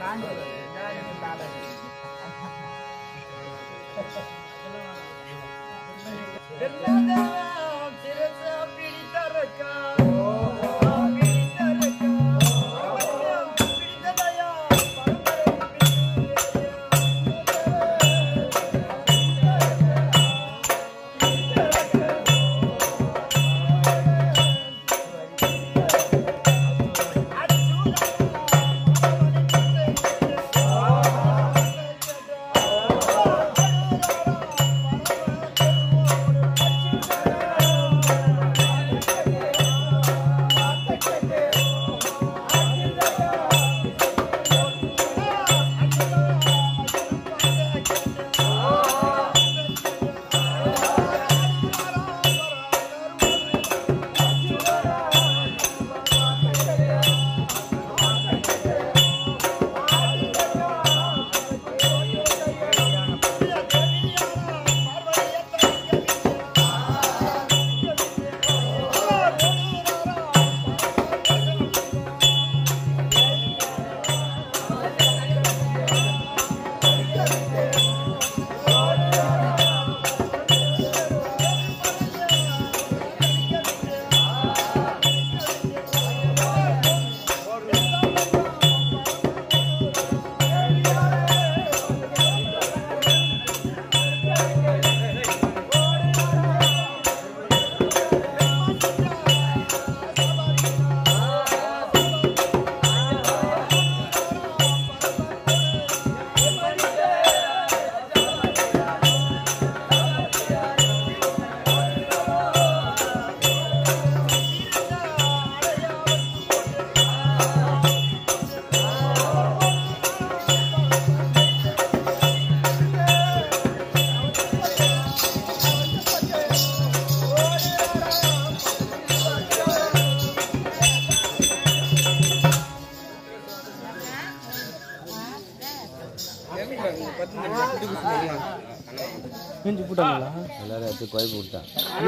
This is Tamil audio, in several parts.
எல்லாரும் எடுத்து குழப்பி விட்டான்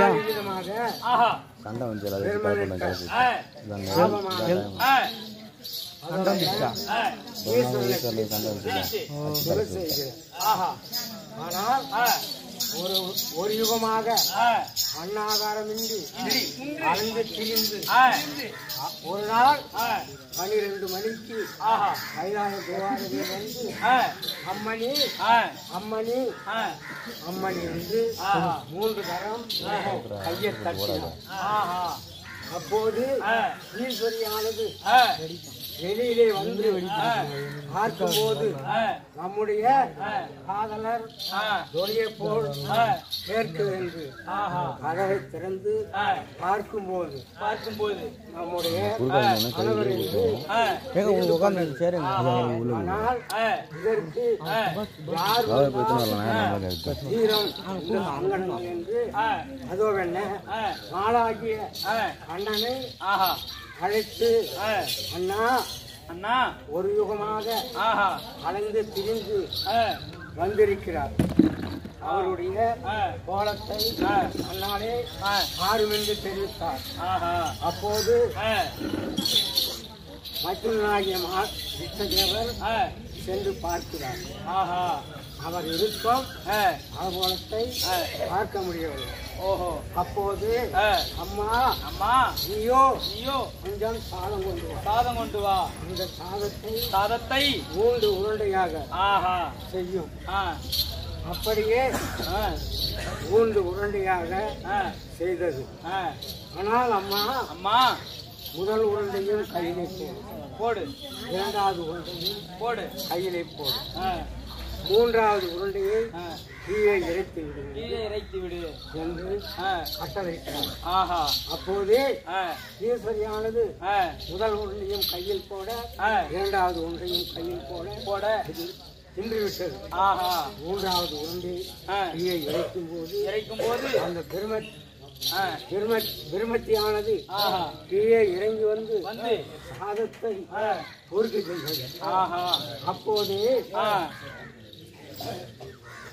சண்டை வந்து எல்லாரும் குழப்பி குழப்பி சண்டை வந்துச்சு சண்டை வந்துச்சு ஆனால் ஒரு ஒரு யுகமாக அன்னாகாரமின்றி அலைந்து திரிந்து ஒரு நாள் பன்னிரண்டு மணிக்கு கைலாய தேவாலயம் வந்து அம்மணி அம்மணி அம்மணி என்று மூன்று தரம் கையை தட்டினார் அப்போது ஈஸ்வரியானது வெளியிலே வந்து பார்க்கும்போது நம்முடைய காதலர் ஜோலியை போல் கேட்க என்று கதவை திறந்து பார்க்கும்போது பார்க்கும்போது நம்முடைய கணவர் என்று உட்காந்து சேருங்க ஆனால் இதற்கு யார் தீரம் இந்த அங்கனம் என்று அதோ என்ன நாளாகிய அண்ணனை அழைத்து அண்ணா அண்ணா ஒரு யுகமாக ஆஹா அலைந்து திரிந்து வந்திருக்கிறார் அவருடைய கோலத்தை அண்ணாலே ஆறும் என்று தெரிவித்தார் ஆஹா அப்போது ஆ, மற்றவனாகிய விஷ்ணதேவர் ஆ, சென்று பார்க்கிறார் ஆஹா அவர் இருக்கும் ஆ, அவகோலத்தை பார்க்க முடியவில்லை ஓஹோ அப்போது ஆ, அம்மா அம்மா நீயோ நீயோ கொஞ்சம் சாதம் கொண்டு வா சாதம் கொண்டு வா அந்த சாதத்தை சாதத்தை மூன்று உருண்டையாக ஆஹா செய்யும் ஆ, அப்படியே ஆ, மூன்று உருண்டையாக ஆ, செய்தது ஆ. ஆனால் அம்மா அம்மா முதல் உருண்டையும் கையிலே போடு போடு இரண்டாவது உருண்டையும் போடு கையிலே போடு ஆ, மூன்றாவது உருண்டையை ஆ. கீழே இறைத்து விடு கீழே இறைத்து விடு என்று ஆ, கட்டளையிட்டார் ஆஹா அப்போதே ஆ, ஈஸ்வரியானது ஆ, முதல் உருண்டையும் கையில் போட ஆ. இரண்டாவது ஒன்றையும் கையில் போட போட தின்று விட்டது ஆஹா மூன்றாவது உருண்டை ஆ, கீழே இறைக்கும் போது இறைக்கும் போது அந்த பெரும ஆ, பெரும பெருமத்தியானது ஆஹா கீழே இறங்கி வந்து வந்து சாதத்தை ஆ, பொறுக்க செய்தது ஆஹா அப்போது ஆ,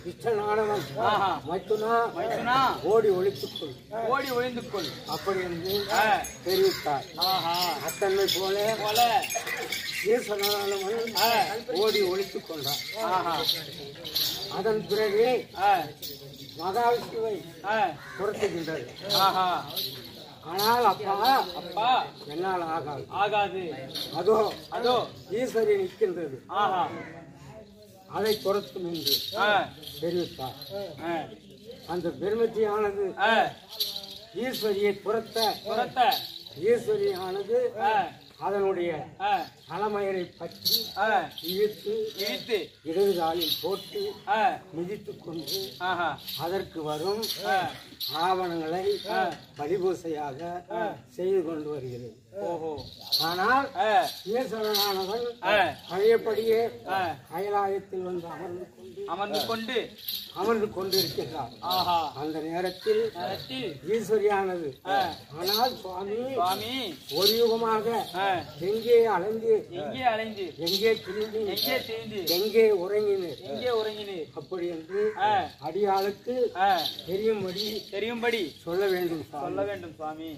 கிருஷ்ணனானவன் ஆஹா. மைத்துனா மைத்துனா ஓடி ஒழித்துக்கொள் ஓடி ஒளிந்து கொள் அப்படி என்று ஆ. தெரிவித்தார் ஆஹா அத்தன்மை போல போல ஈஸ்வரனானவன் ஆ. ஓடி ஒழித்துக் கொண்டான் ஆஹா அதன் பிறகு ஆ மகாவிஷ்ணுவை ஆ துரத்துகின்றது ஆஹா ஆனால் அப்பா அப்பா என்னால் ஆகாது ஆகாது அதோ அதோ ஈஸ்வரி நிற்கின்றது ஆஹா அதை துரத்தும் என்று ஆ தெரிவித்தார் ஆ அந்த பெருமதியானது ஆ ஈஸ்வரியை துரத்த புறத்த ஈஸ்வரியானது ஆ அதனுடைய ஆ தலைமயரை பற்றி ஆ இழுத்து இழுத்து இடது காலில் போட்டு ஆ மிதித்துக் கொண்டு ஆஹா அதற்கு வரும் ஆ ஆவணங்களை பரிபூசையாக செய்து கொண்டு வருகிறது ஓஹோ ஆனால் ஆ ஈஸ்வரனானவன் ஆ பழையபடியே ஆ அயலாயத்தில் வந்து அமர்ந்து கொண்டு அமர்ந்து கொண்டு அமர்ந்து கொண்டிருக்கின்றார் ஆஹா அந்த நேரத்தில் நேரத்தில் ஈஸ்வரியானது ஆ ஆனால் சுவாமி சுவாமி ஒரு யுகமாக ஆ எங்கே அலைந்து எங்கே அலைந்து எங்கே திரும்பி எங்கே திரிந்து எங்கே உறங்கினீர் எங்கே உறங்கினீர் அப்படி என்று ஆ அடியாளுக்கு ஆ தெரியும்படி தெரியும்படி சொல்ல வேண்டும் சுவாமி. சொல்ல வேண்டும் சுவாமி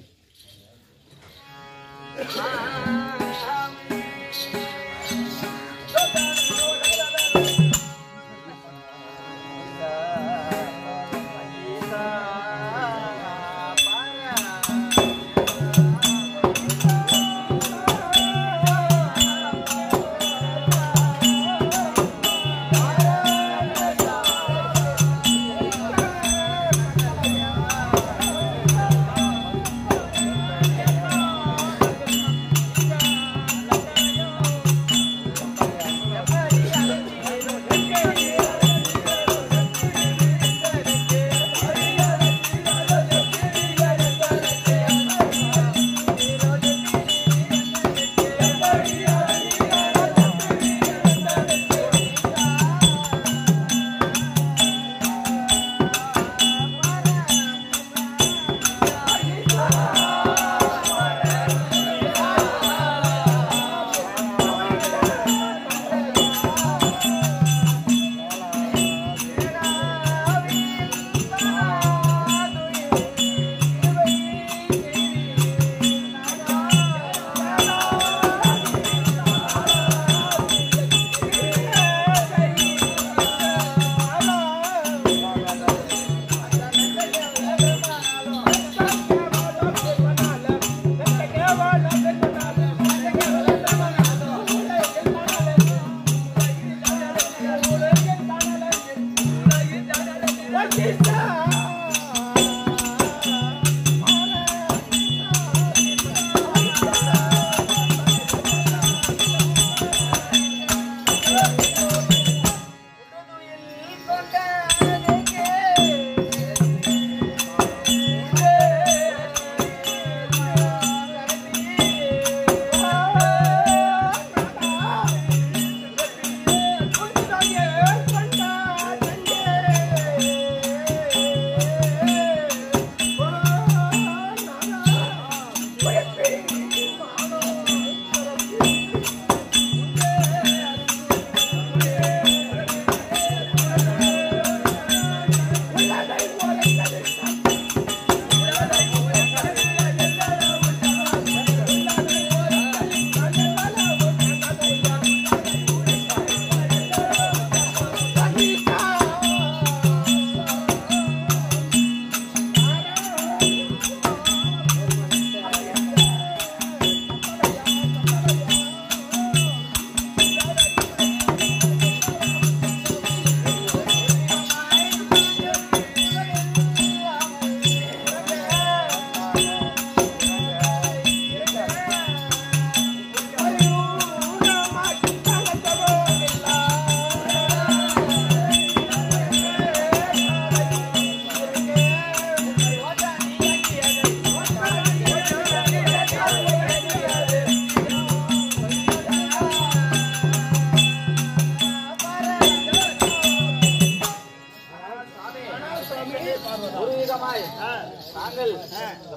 ஆ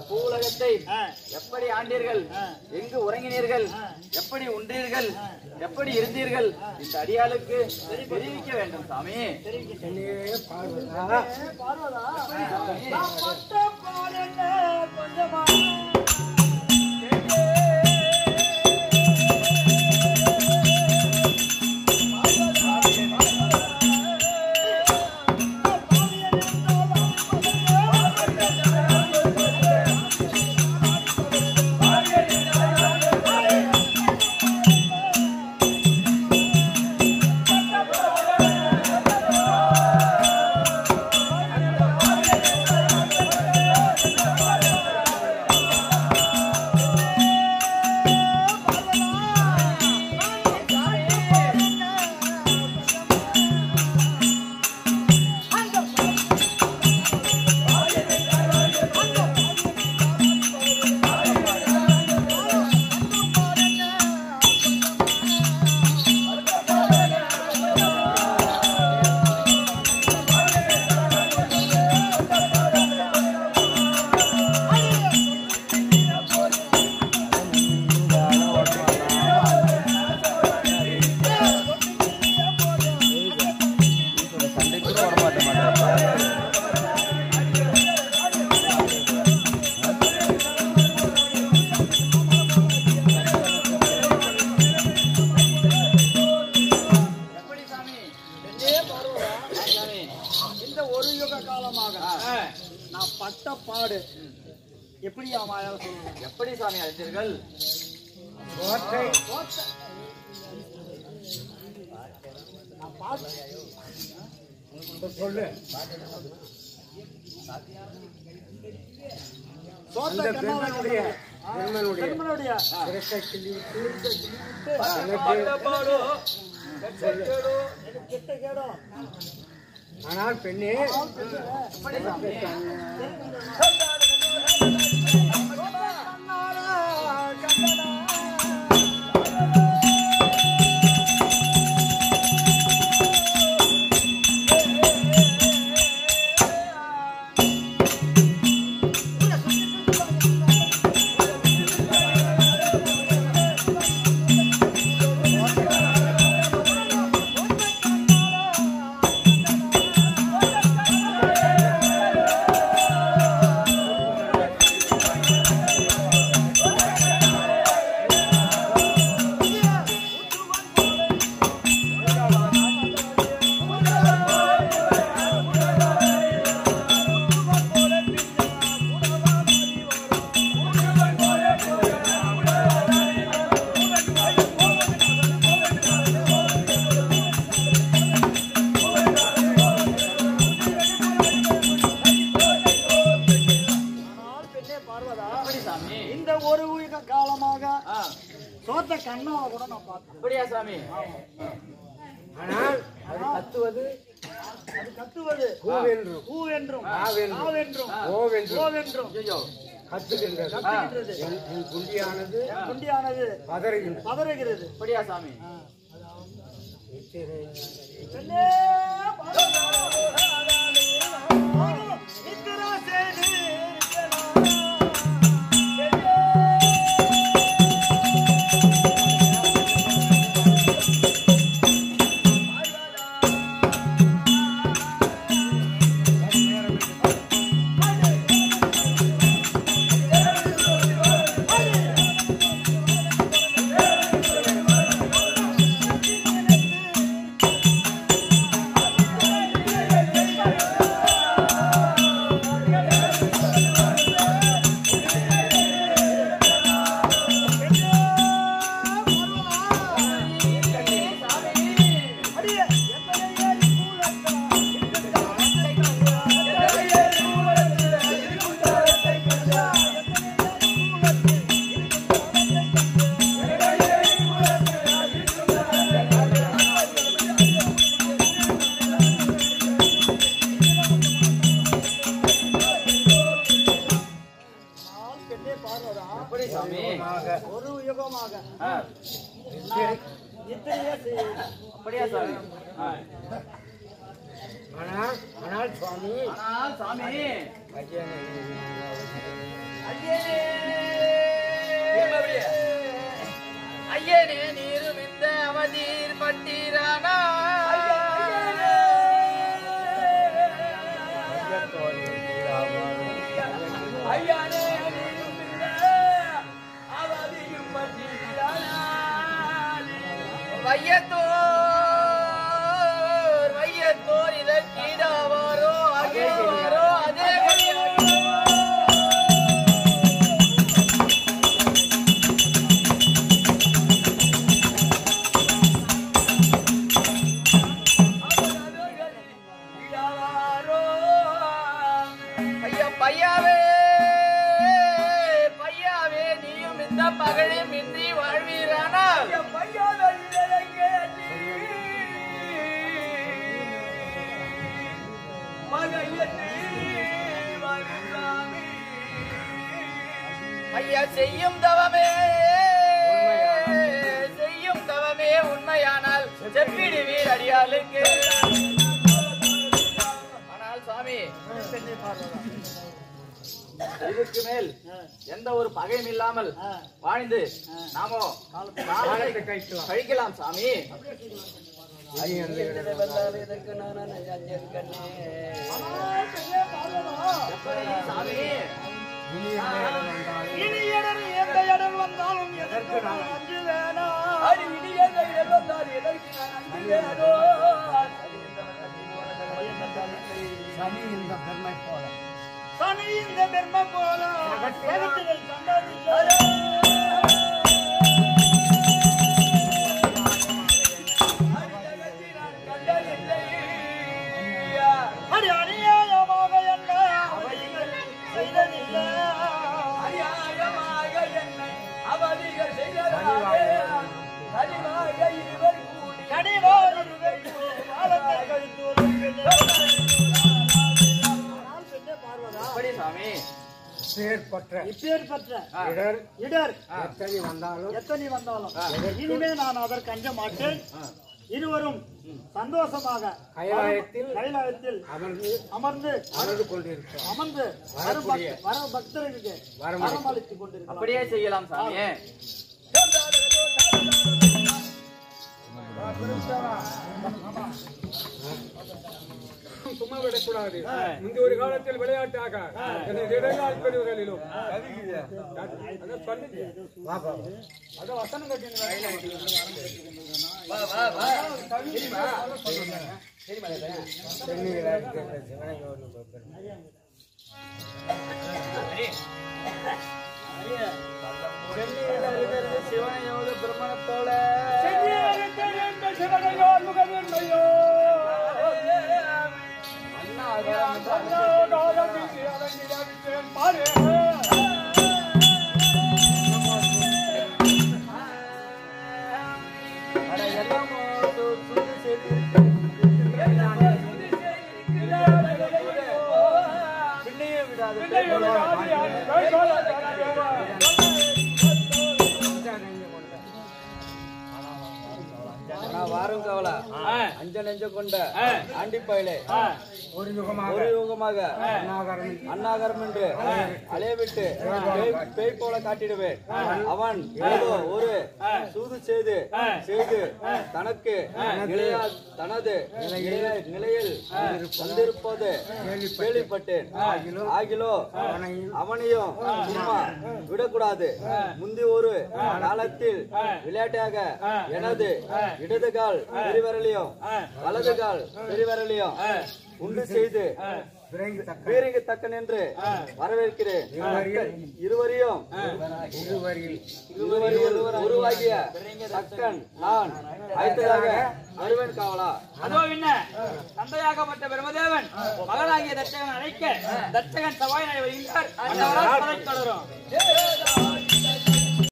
பூவுலகத்தை ஆ. எப்படி ஆண்டீர்கள் ஆ. எங்கு உறங்கினீர்கள் ஆ. எப்படி உண்டீர்கள் எப்படி இருந்தீர்கள் இந்த அடியாளுக்கு தெரிவிக்க வேண்டும் சாமி என்னே பார்வதா பார்வதா நான் பட்ட பாடல்ல கொஞ்சமா சண்டைக்கு போட மாட்ட மாட்டேன் எப்படி சாமி என்னே பார்வதா ஆ, சாமி இந்த ஒரு யுக காலமாக ஆ. நான் பட்ட பாடு எப்படியா வாயால சொல்லணும் எப்படி சாமி அழைத்தீர்கள் கோட்டை நான் பார்த்து சொல்லு சோத்த அந்த கண்ணால பெண்மனுடைய ஆ, பெண்மனுடைய பெண்மனுடைய சிரசை கிள்ளிவிட்டு பாடு எனக்கு கெட்ட கேடும் ஆனால் பெண்ணே எப்படி சாமி ஆனால் பெண்ணே பார்வதா எப்படி சாமி இந்த ஒரு யுக காலமாக ஆ, சோத்த கண்ணால கூட நான் பார்த்தேன் அப்படியா சாமி ஆனால் அது கத்துவது அது கத்துவது பூவென்றும் பூவென்றும் ஆவென்றும். ஆவென்றும் ஓவென்றும் ஓவென்றும் ஐயோ கத்துகின்றது கத்துகின்றது என் என் குண்டியானது குண்டியானது பதறுகின்றது பதறுகிறது அப்படியா சாமி பெண்ணே பார்வதா, நித்திரா செய்து பெண்ணே பார்வதா எப்படி சாமி ஒரு யுகமாக ஆ, நான் நித்திரையே செய்து அப்படியா சாமி ஆ. ஆனால் ஆனால் சுவாமி ஆனால் சாமி பையனை ஐயனே நீரும் இந்த அவதீர் பட்டீரானா ஐயனே நீரும் இந்த அவதீர் பட்டீரானா வையத்தோர் வையத்தோர் இதற்கீடாவாரோ அகேவாரோ அதே ஐயா பையாவே பையாவே நீயும் இந்த மகளையும் இன்றி வாழ்வீரானால் ஐயா செய்யும் தவமே செய்யும் தவமே உண்மையானால் செப்பிடுவீர் அடியாளுக்கு ஆனால் சுவாமி இதுக்கு மேல் எந்த ஒரு பகையும் இல்லாமல் வாழ்ந்து நாமோ காலத்தை கழிக்கலாம் சாமி எப்படி சாமி இனி இடர் எந்த இடர் வந்தாலும் எதற்கு நான் அஞ்சு வேணாம் சனி இந்த பெருமை போல சனி இந்த பெருமை போல ஜகத்திலே கண்டதில்லை. அடி அநியாயமாக என்ன அவதிகள் செய்ததில்லை. கனிவாய் இருவர் கூடி காலத்தை கழித்து ஒரு பெண்ணே. ஆனால் பெண்ணே பார்வதா, எப்படி சாமி பேர்பற்ற இப்பேற்பட்ட இடர் இடர் எத்தனை வந்தாலும் எத்தனை வந்தாலும் இனிமே நான் அதற்கு அஞ்ச மாட்டேன் இருவரும் சந்தோஷமாக கைலாயத்தில் கைலாயத்தில் அமர்ந்து அமர்ந்து அமர்ந்து கொண்டிருக்கிறோம் அமர்ந்து வரும் பக்த- வர பக்தர்களுக்கு வரமளித்து. வரமளித்துக் கொண்டிருக்கலாம் அப்படியே செய்யலாம் சாமி சும்மா விடக்கூடாது முந்தைய ஒரு காலத்தில் விளையாட்டாக எனது இடைநாள் பிரிவுகளிலும் அதான் சொல்லுங்க. அதான் வசனம் சிவனையோடு பிரம்மணத்தோட வாரம் கவலை அஞ்ச நெஞ்ச கொண்ட ஆண்டிப்பாயிலே ஒரு யுகமாக ஒரு யுகமாக அநாகரம் அண்ணாகரம் என்று அலையவிட்டு பேய்- பேய் போல காட்டிடுவேன் அவன் ஏதோ ஒரு சூது செய்து செய்து தனக்கு நிலையா தனது நிலைய- நிலையில் வந்திருப்பது கேள்விப்பட்டேன் ஆகிலோ அவனையும் சும்மா விடக்கூடாது முந்தி ஒரு காலத்தில் விளையாட்டாக எனது இடது கால் பெருவிரலையும் வலது கால் பெருவிரலையும் உண்டு செய்து விரைந்து தக்க வீரங்க தக்கன் என்று வரவேற்கிறேன் இருவரையும் இருவரில் இருவரையும் உருவாகிய தக்கன் நான் அழைத்ததாக வருவேன் காவலா அதோ என்ன தந்தையாகப்பட்ட பிரம்மதேவன் மகனாகிய தட்சகன் அழைக்க தட்சகன் சவாய் வருகின்றார் அந்த தொடரும்